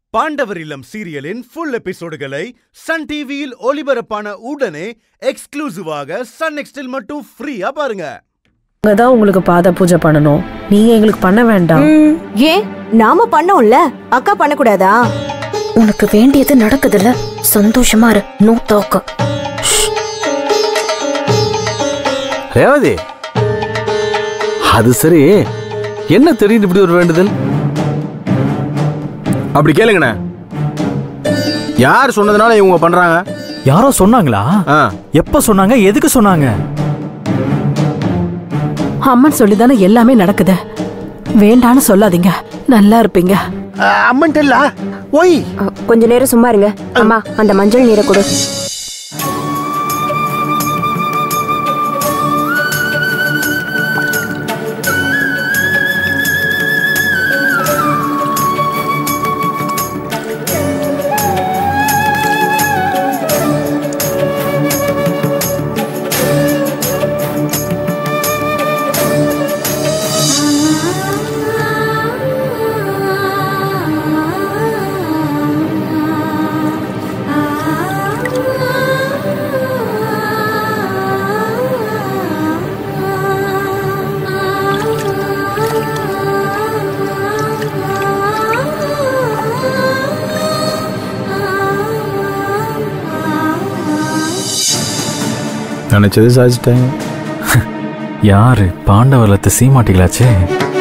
பாண்டவர் இல்லம் சீரியலின் full எபிசோடுகளை Sun டிவியில் ஒளிபரப்பான உடனே எக்ஸ்க்ளூசிவாக சன் நெக்ஸ்டில் மட்டும் ஃப்ரீயா பாருங்க நாங்க தான் உங்களுக்கு பாத பூஜை பண்ணணும் நீங்க எங்களுக்கு பண்ண வேண்டாம் ம், ஏன் நாம பண்ணோம்ல அக்கா பண்ணக்கூடாதா உனக்கு வேண்டியது நடக்குதுல்ல சந்தோஷமா இரு நோ தாக்கம் ரேவதி அது சரி என்ன தெரியுது இப்படி ஒரு வேண்டுதல் அப்படி கேளுங்கண்ணே யார் சொன்னதுனால இவங்க பண்றாங்க யாரோ சொன்னாங்களா ஆ, எப்ப சொன்னாங்க எதுக்கு சொன்னாங்க அம்மன் சொல்லிதானே எல்லாமே நடக்குது வேண்டான்னு சொல்லாதீங்க நல்லா இருப்பீங்க அம்மன்ட்டல்லா ஒய் அ, கொஞ்ச நேரம் சும்மா இருங்க அம்மா அந்த மஞ்சள் நீரை கொடு நினைச்சது சாதிச்சிட்டாங்க யாரு பாண்டவலத்து சீமாட்டிகளாச்சே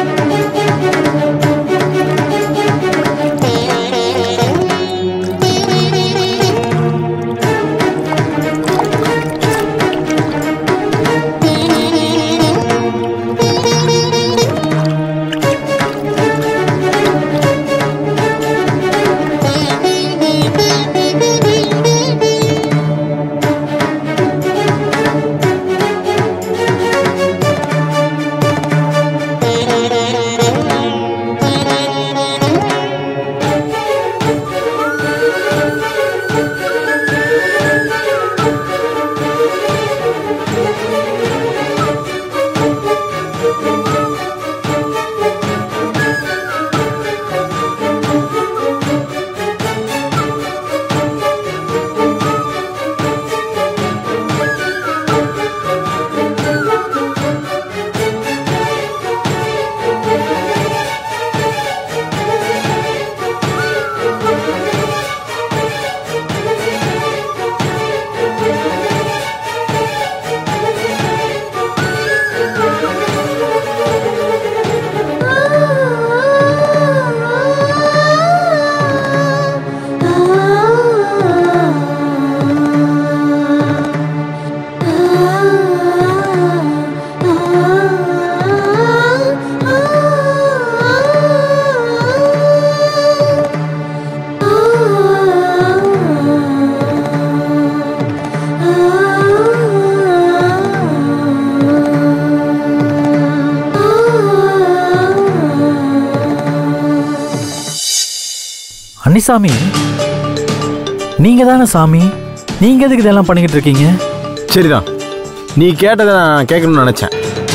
அன்னிசாமி நீங்க தானே சாமி நீங்க எதுக்கு இதெல்லாம் பண்ணிக்கிட்டு இருக்கீங்க சரிதான் நீ கேட்டதை நான் கேட்கணும்னு நினைச்சேன்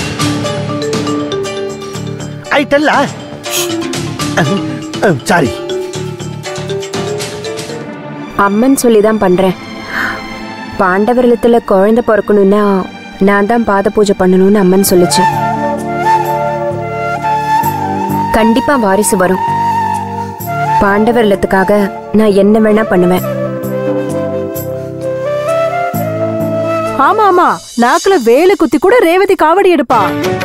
ஐட்டல்லா சாரி அம்மன் சொல்லி தான் பண்றேன் பாண்டவரலத்துல குழந்தை பிறக்கணும்னா நான் தான் பாத பூஜை பண்ணணும்னு அம்மன் சொல்லுச்சு கண்டிப்பா வாரிசு வரும் பாண்டவரலத்துக்காக நான் என்ன வேணா பண்ணுவேன் ஆமா ஆமா நாக்குல வேலை குத்தி கூட ரேவதி காவடி எடுப்பா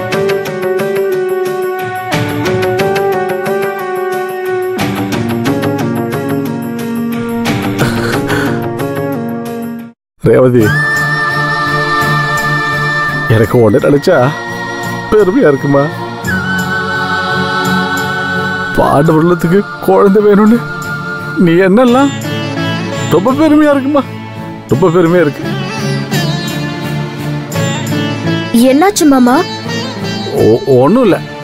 ரேவதி எனக்கு ஒன்று நினைச்சா பெருமையா இருக்குமா பாண்டு உள்ளத்துக்கு குழந்தை வேணும்னு நீ என்னெல்லாம் ரொம்ப பெருமையா இருக்குமா ரொம்ப பெருமையா இருக்கு என்னாச்சு மாமா ஒன்றும் இல்லை